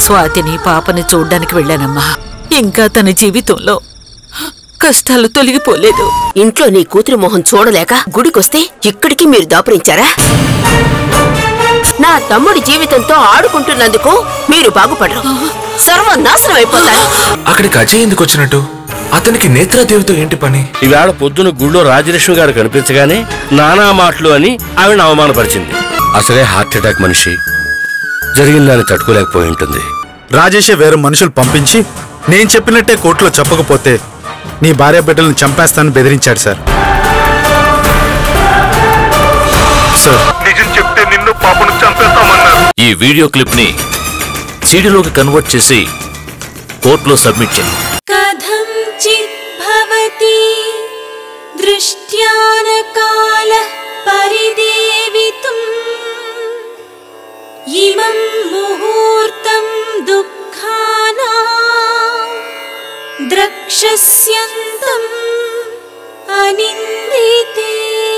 స్వాతిని పాపని చూడ్డానికి వెళ్ళానమ్మా ఇంకా తన జీవితంలో కష్టాలు తొలగిపోలేదు ఇంట్లో నీ కూతురి మొహం చూడలేక గుడికొస్తే ఇక్కడికి మీరు దాపురించారా నా తమ్ముడి జీవితంతో ఆడుకుంటున్నందుకు మీరు బాగుపడరు సర్వనాశనం అయిపోతారు అక్కడికి అజయ్ ఎందుకు వచ్చినట్టు అతనికి నేత్రాదేవితో ఏంటి పని ఈవేళ పొద్దున గుళ్ళో రాజలక్ష్మి గారు కనిపించగానే నానా మాటలు అని ఆవిడ అవమానపరిచింది అసలే హార్ట్ అటాక్ మనిషి జరిగిందని తట్టుకోలేకపోయి ఉంటుంది రాజేషే వేరే మనుషులు పంపించి నేను చెప్పినట్టే కోర్టులో చెప్పకపోతే నీ భార్య బిడ్డలను చంపేస్తానని బెదిరించాడు సార్ సార్ నిజం చెప్తే నిన్ను పాపను చంపేస్తామన్నారు ఈ వీడియో క్లిప్ ని సీడీలోకి కన్వర్ట్ చేసి కోర్టులో సబ్మిట్ చేయి कथञ्चित् भवति दृष्ट्यानकालः परिदेवितुम् इमं मुहूर्तं दुःखाना द्रक्षस्यन्तम् अनिन्दिते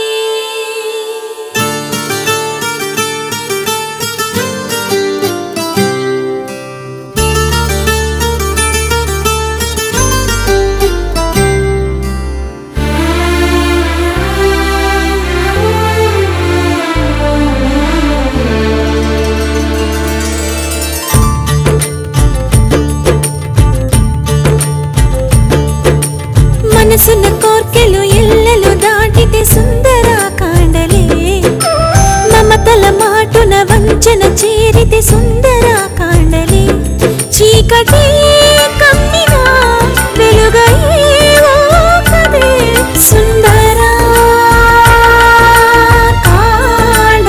మనసున్న కోర్కెలు ఎల్లలు దాటితే సుందర కాండలే మమతల మాటున వంచన చేరితే సుందర కాండలే చీకటి కమ్మినా వెలుగై ఓకదే సుందర కాండ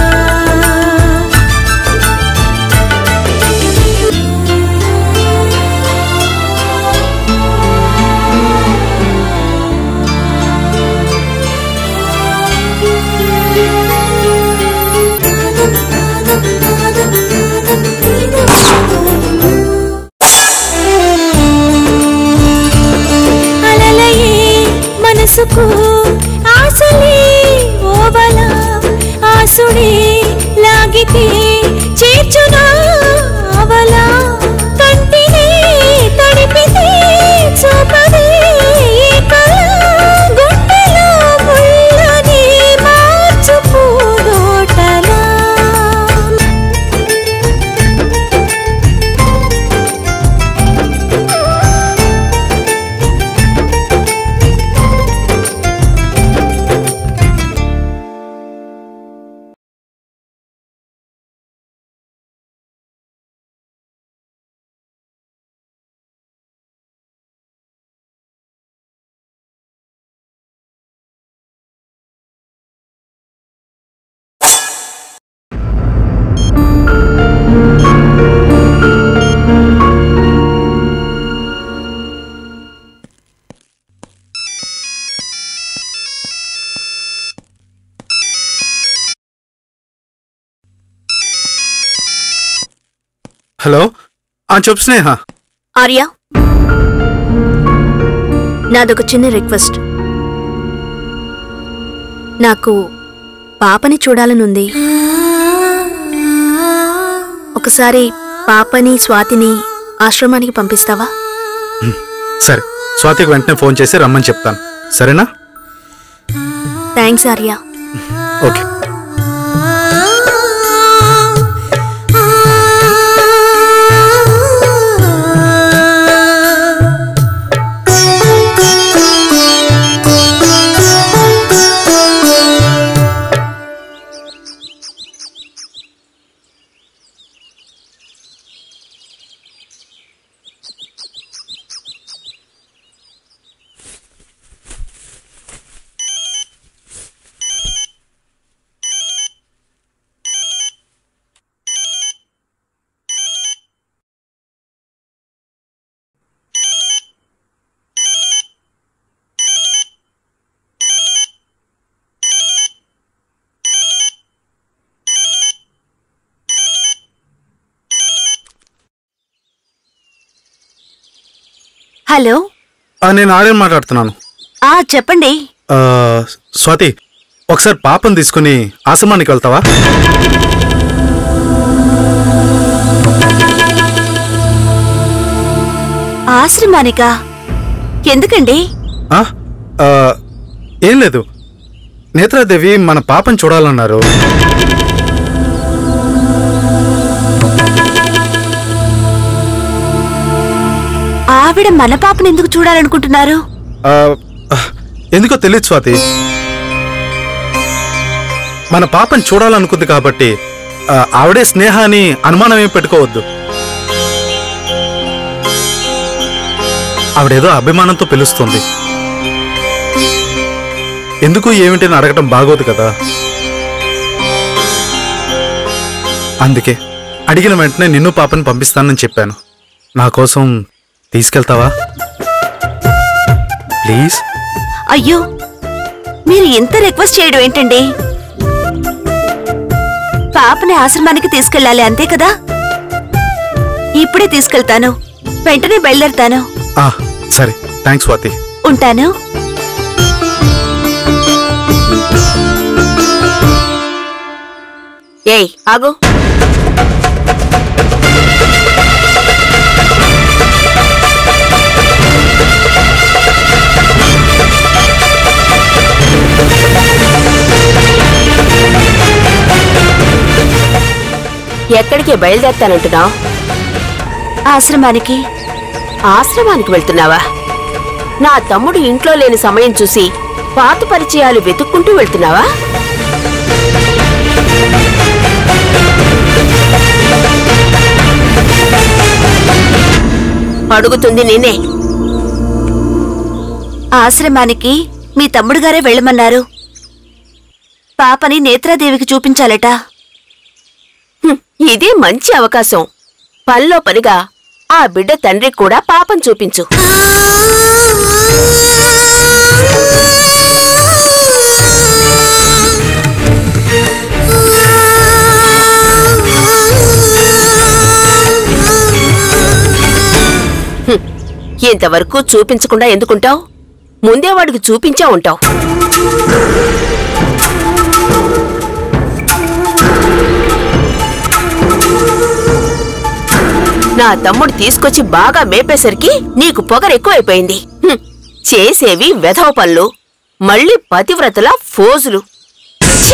అలలయే మనసుకు ఆశలే ఓవల ఆసుడే లాగితే చేర్చునా అవల కంటినే తడిపితే చూపదే ఈ కళ గుండెలో ముళ్ళని మార్చుపోదోటలా హలో ఆ చెప్పు స్నేహ ఆర్య నాదొక చిన్న రిక్వెస్ట్ నాకు పాపని చూడాలనుంది ఒకసారి పాపని స్వాతిని ఆశ్రమానికి పంపిస్తావా సరే స్వాతికి వెంటనే ఫోన్ చేసి రమ్మని చెప్తాను సరేనా థ్యాంక్స్ ఆర్య ఓకే హలో ఆ, నేను ఆర్యన్ మాట్లాడుతున్నాను ఆ చెప్పండి ఆ, స్వాతి ఒకసారి పాపను తీసుకుని ఆశ్రమానికి వెళ్తావా ఆశ్రమానికా ఎందుకండి ఆ? ఆ, ఏం లేదు నేత్రాదేవి మన పాపని చూడాలన్నారు ఆవిడ మన పాపను ఎందుకు చూడాలనుకుంటున్నారు ఆ, ఆ, ఎందుకో తెలియదు స్వాతి మన పాపని చూడాలనుకుంది కాబట్టి ఆ, ఆవిడే స్నేహాన్ని అనుమానం ఏం పెట్టుకోవద్దు ఆవిడేదో అభిమానంతో పిలుస్తుంది ఎందుకు ఏమిటని అడగటం బాగోదు కదా అందుకే అడిగిన వెంటనే నిన్ను పాపని పంపిస్తానని చెప్పాను నా కోసం తీసుకెళ్తావా ప్లీజ్ అయ్యో మీరు ఇంత రిక్వెస్ట్ చేయడం ఏంటండి పాపని ఆశ్రమానికి తీసుకెళ్ళాలి అంతే కదా ఇప్పుడే తీసుకెళ్తాను వెంటనే బయలుదేరుతాను ఆ, సరే థ్యాంక్స్ స్వాతి ఉంటాను ఏయ్ ఆగు ఎక్కడికి బయలుదేరుతానంటున్నావు ఆశ్రమానికి ఆశ్రమానికి వెళ్తున్నావా నా తమ్ముడు ఇంట్లో లేని సమయం చూసి పాత పరిచయాలు వెతుక్కుంటూ వెళ్తున్నావా అడుగుతుంది నేనే ఆశ్రమానికి మీ తమ్ముడు గారే వెళ్ళమన్నారు పాపని నేత్రాదేవికి చూపించాలట హ్మ్, ఇదే మంచి అవకాశం పనిలో పనిగా ఆ బిడ్డ తండ్రికి కూడా పాపం చూపించు హ్మ్, ఇంతవరకు చూపించకుండా ఎందుకుంటావు ముందే వాడికి చూపించా ఉంటావు నా తమ్ముడు తీసుకొచ్చి బాగా మేపేసరికి నీకు పొగరు ఎక్కువైపోయింది హ్మ్. చేసేవి వెధవ పనులు మళ్ళీ పతివ్రతల ఫోజులు ఛీ!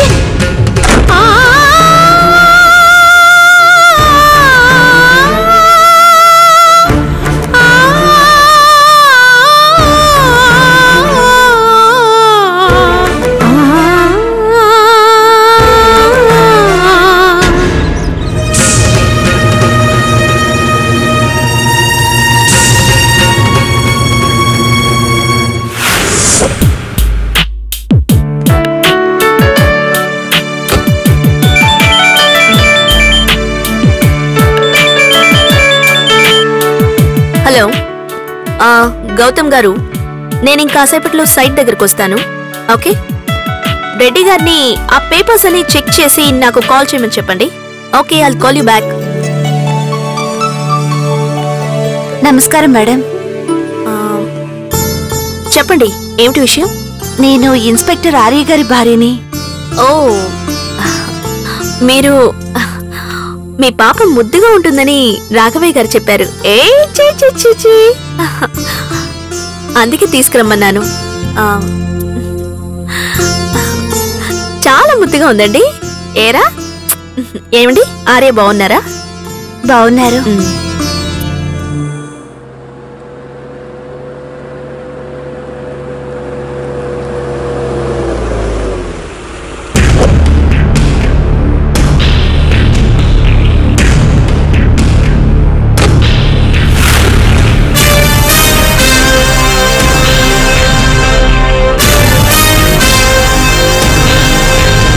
హలో ఆ, గౌతమ్ గారు నేను ఇంకాసేపట్లో సైట్ దగ్గరకు వస్తాను ఓకే రెడ్డి గారిని ఆ పేపర్స్ అన్ని చెక్ చేసి నాకు కాల్ చేయమని చెప్పండి okay I'll call you back నమస్కారం మేడం ఆ, చెప్పండి ఏమిటి విషయం నేను ఇన్స్పెక్టర్ ఆర్య గారి భార్యని ఓ మీరు మీ పాప ముద్దుగా ఉంటుందని రాఘవయ్య గారు చెప్పారు ఏ చీ చీ చీ చీ. అందుకే తీసుకురమ్మన్నాను ఆ, చాలా ముద్దుగా ఉందండి ఏరా ఏమండి ఆర్య బాగున్నారా బాగున్నారు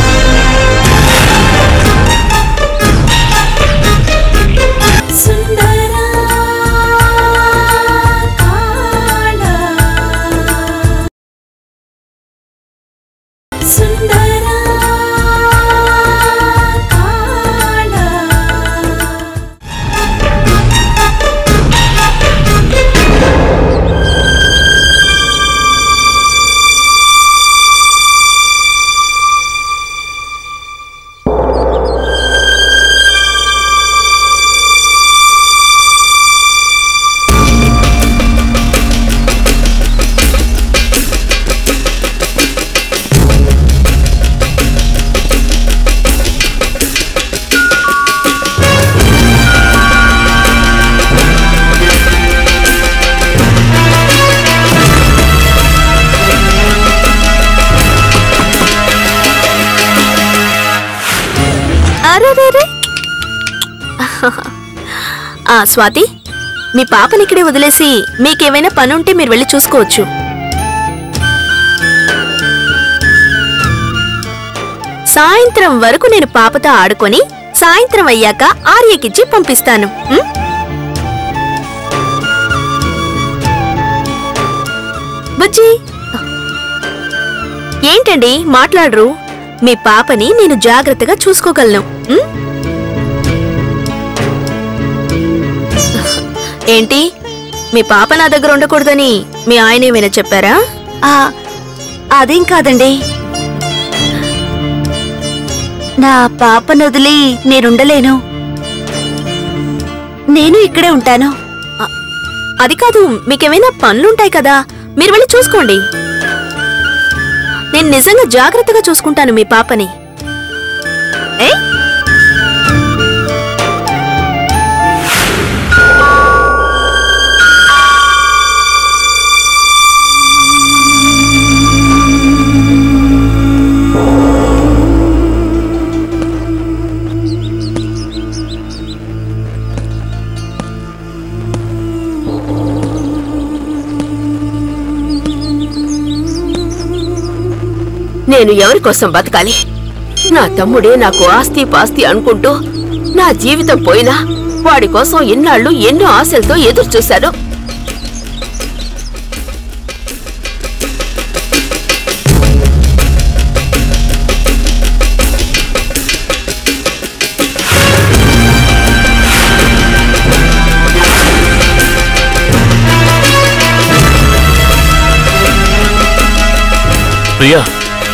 సుందర ఆ స్వాతి మీ పాపని ఇక్కడే వదిలేసి మీకేమైనా పని ఉంటే మీరు వెళ్ళి చూసుకోవచ్చు సాయంత్రం వరకు నేను పాపతో ఆడుకొని సాయంత్రం అయ్యాక ఆర్యకిచ్చి పంపిస్తాను ఉం? బుజ్జి ఏంటండి మాట్లాడరు మీ పాపని నేను జాగ్రత్తగా చూసుకోగలను ఉం? ఏంటి మీ పాప నా దగ్గర ఉండకూడదని మీ ఆయన ఏమైనా చెప్పారా ఆ, అదేం కాదండి నా పాపను వదిలి నేనుండలేను నేను ఇక్కడే ఉంటాను అది కాదు మీకేమైనా పనులుంటాయి కదా మీరు వెళ్ళి చూసుకోండి నేను నిజంగా జాగ్రత్తగా చూసుకుంటాను మీ పాపని ఏ నేను ఎవరి కోసం బతకాలి నా తమ్ముడే నాకు ఆస్తి పాస్తి అనుకుంటూ నా జీవితం పోయినా వాడి కోసం ఇన్నాళ్ళు ఎన్నో ఆశలతో ఎదురు చూశాను ప్రియా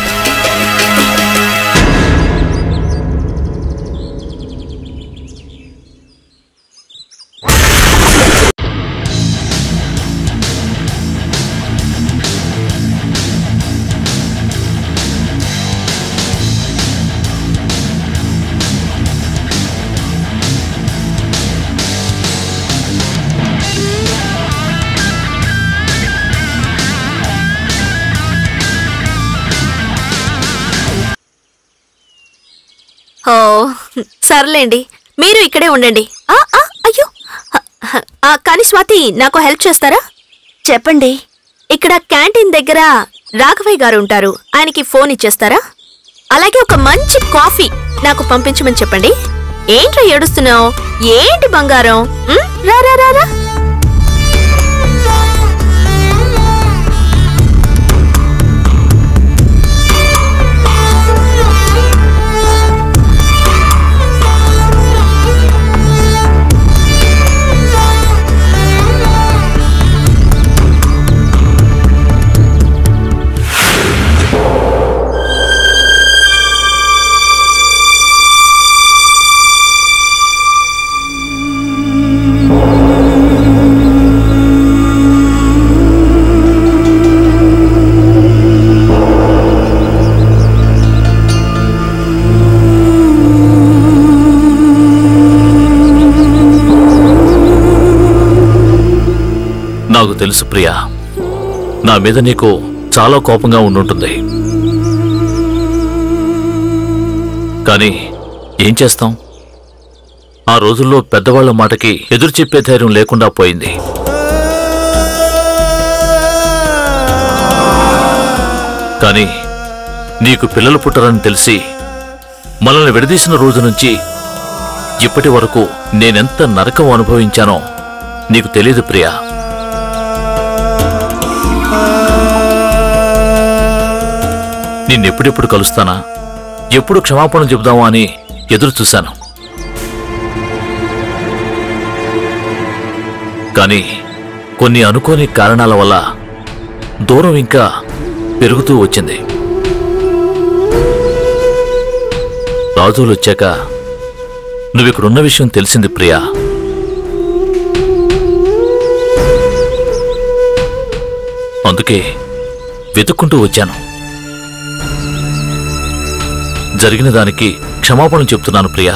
ఓ సర్లేండి మీరు ఇక్కడే ఉండండి ఆ, ఆ, అయ్యో ఆ, కానీ స్వాతి నాకు హెల్ప్ చేస్తారా చెప్పండి ఇక్కడ క్యాంటీన్ దగ్గర రాఘవయ్య గారు ఉంటారు ఆయనకి ఫోన్ ఇచ్చేస్తారా అలాగే ఒక మంచి కాఫీ నాకు పంపించమని చెప్పండి ఏంట్రా ఏడుస్తున్నావు ఏంటి బంగారం ఉం? రా రా రా రా నాకు తెలుసు ప్రియా నా మీద నీకు చాలా కోపంగా ఉండుంటుంది కానీ ఏం చేస్తాం ఆ రోజుల్లో పెద్దవాళ్ల మాటకి ఎదురు చెప్పే ధైర్యం లేకుండా పోయింది కానీ నీకు పిల్లలు పుట్టరని తెలిసి మనల్ని విడదీసిన రోజు నుంచి ఇప్పటి వరకు నేనెంత నరకం అనుభవించానో నీకు తెలియదు ప్రియా నిన్నెప్పుడెప్పుడు కలుస్తానా ఎప్పుడు క్షమాపణ చెబుదామా అని ఎదురు చూశాను కానీ కొన్ని అనుకోని కారణాల వల్ల దూరం ఇంకా పెరుగుతూ వచ్చింది రాజులు వచ్చాక నువ్విక్కడున్న విషయం తెలిసింది ప్రియా అందుకే వెతుక్కుంటూ వచ్చాను జరిగిన దానికి క్షమాపణ చెప్తున్నాను ప్రియా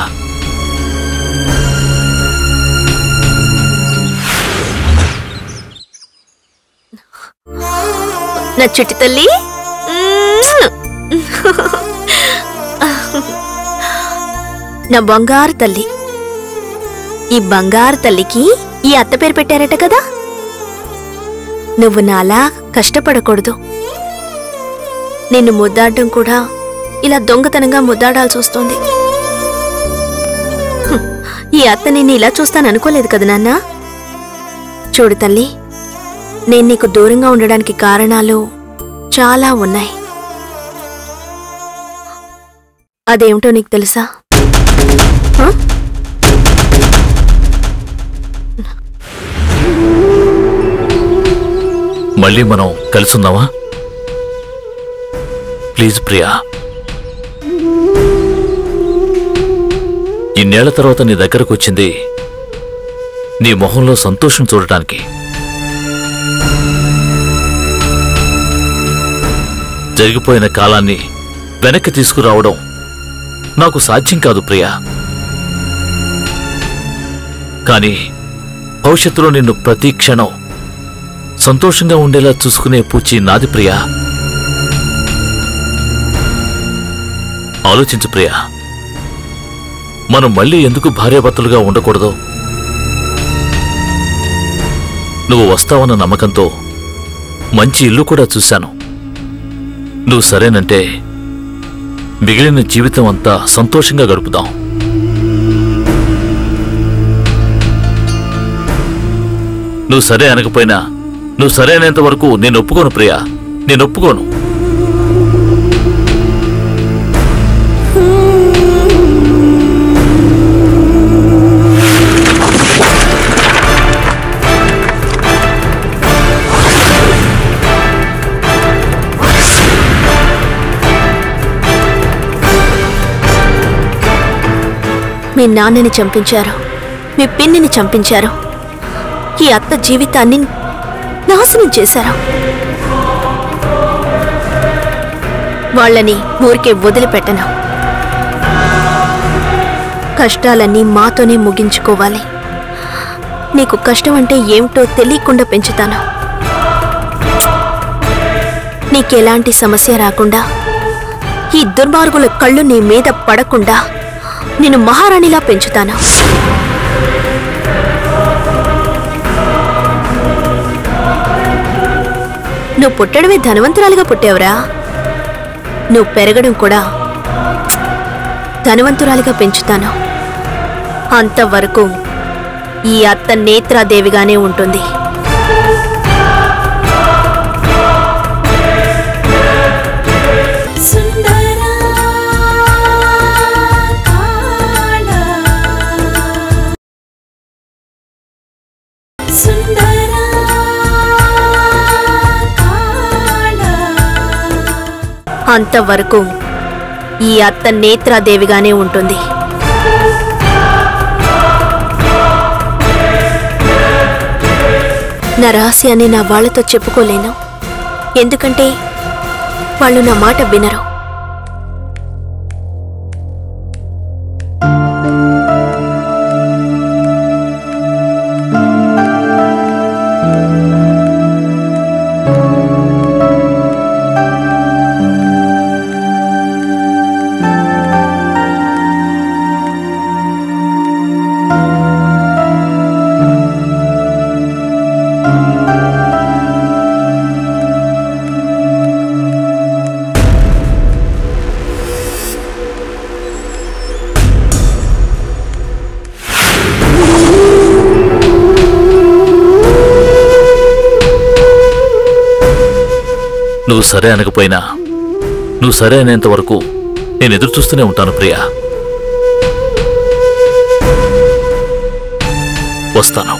నా చిట్టి తల్లి మ్మ్. నా బంగారు తల్లి ఈ బంగారు తల్లికి ఈ అత్త పేరు పెట్టారట కదా నువ్వు నాలా కష్టపడకూడదు నిన్ను ముద్దాడడం కూడా ఇలా దొంగతనంగా ముద్దాడాల్సి వస్తుంది హ్మ్, ఈ అత్త నిన్ను ఇలా చూస్తాననుకోలేదు కదా నాన్న చూడు తల్లి నేను నీకు దూరంగా ఉండడానికి కారణాలు చాలా ఉన్నాయి అదేమిటో నీకు తెలుసా హ? మళ్ళీ మనం కలుసుందామా ప్లీజ్ ప్రియా ఇన్నేళ్ల తర్వాత నీ దగ్గరకు వచ్చింది నీ మొహంలో సంతోషం చూడటానికి జరిగిపోయిన కాలాన్ని వెనక్కి తీసుకురావడం నాకు సాధ్యం కాదు ప్రియా కానీ భవిష్యత్తులో నిన్ను ప్రతి క్షణం సంతోషంగా ఉండేలా చూసుకునే పూచి నాది ప్రియా ఆలోచించు ప్రియా మనం మళ్ళీ ఎందుకు భార్యాభర్తలుగా ఉండకూడదు నువ్వు వస్తావన్న నమ్మకంతో మంచి ఇల్లు కూడా చూశాను నువ్వు సరేనంటే మిగిలిన జీవితం అంతా సంతోషంగా గడుపుదాం నువ్వు సరే అనకపోయినా నువ్వు సరే అనేంత వరకు నేను ఒప్పుకోను ప్రియా నేను ఒప్పుకోను మీ నాన్నని చంపించారు మీ పిన్నిని చంపించారు ఈ అత్త జీవితాన్ని నాశనం చేశారు వాళ్ళని ఊరికే వదిలిపెట్టను కష్టాలన్నీ మాతోనే ముగించుకోవాలి నీకు కష్టం అంటే ఏమిటో తెలియకుండా పెంచుతాను నీకెలాంటి సమస్య రాకుండా ఈ దుర్మార్గుల కళ్ళు నీ మీద పడకుండా నేను మహారాణిలా పెంచుతాను నువ్వు పుట్టడమే ధనవంతురాలుగా పుట్టావురా నువ్వు పెరగడం కూడా ధనవంతురాలిగా పెంచుతాను అంతవరకు ఈ అత్త నేత్రాదేవిగానే ఉంటుంది అంతవరకు ఈ అత్త నేత్రాదేవిగానే ఉంటుంది నా రహస్యాన్ని నా వాళ్ళతో చెప్పుకోలేను ఎందుకంటే వాళ్ళు నా మాట వినరు నువ్వు సరే అనకపోయినా నువ్వు సరే అనేంత వరకు నేను ఎదురు చూస్తూనే ఉంటాను ప్రియా వస్తాను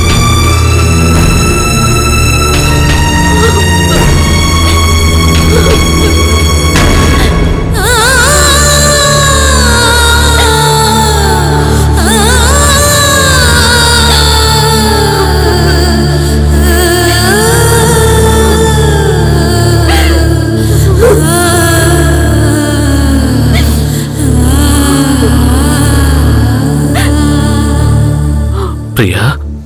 ఆ ప్రియా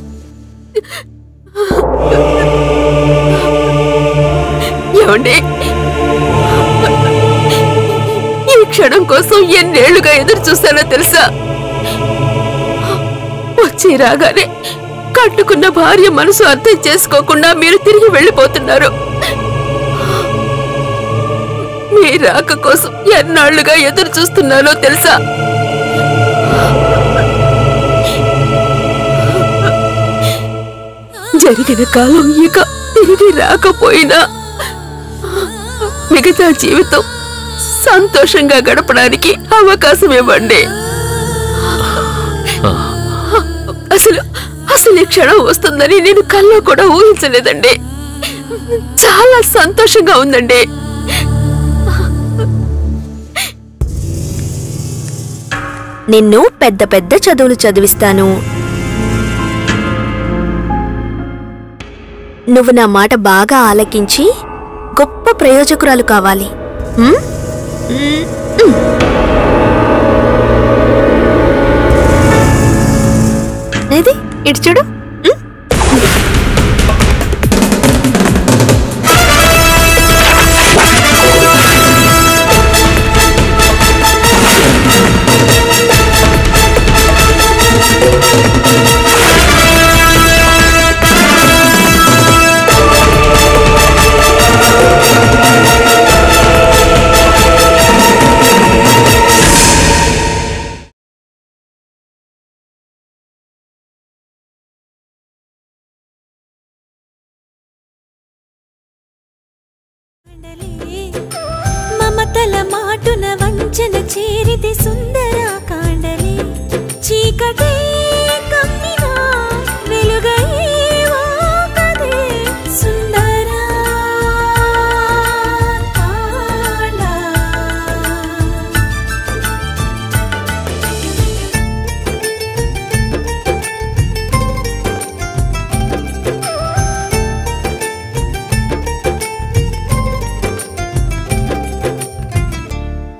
ఏమండి ఈ క్షణం కోసం ఎన్నేళ్లుగా ఎదురు చూస్తానో తెలుసా వచ్చి రాగానే కట్టుకున్న భార్య మనసు అర్థం చేసుకోకుండా మీరు తిరిగి వెళ్ళిపోతున్నారు మీ రాక కోసం ఎన్నాళ్లుగా ఎదురు చూస్తున్నానో తెలుసా జరిగిన కాలం ఇక తిరిగి రాకపోయినా మిగతా జీవితం సంతోషంగా గడపడానికి అవకాశం ఇవ్వండి అసలు అసలు ఈ క్షణం వస్తుందని నేను కల్లో కూడా ఊహించలేదండి చాలా సంతోషంగా ఉందండి నిన్ను పెద్ద పెద్ద చదువులు చదివిస్తాను నువ్వు నా మాట బాగా ఆలకించి గొప్ప ప్రయోజకురాలు కావాలి ఉమ్? ఉమ్, ఉమ్. ఏది ఇటు చూడు ఉమ్? మమతల మాటున వంచన చేరితే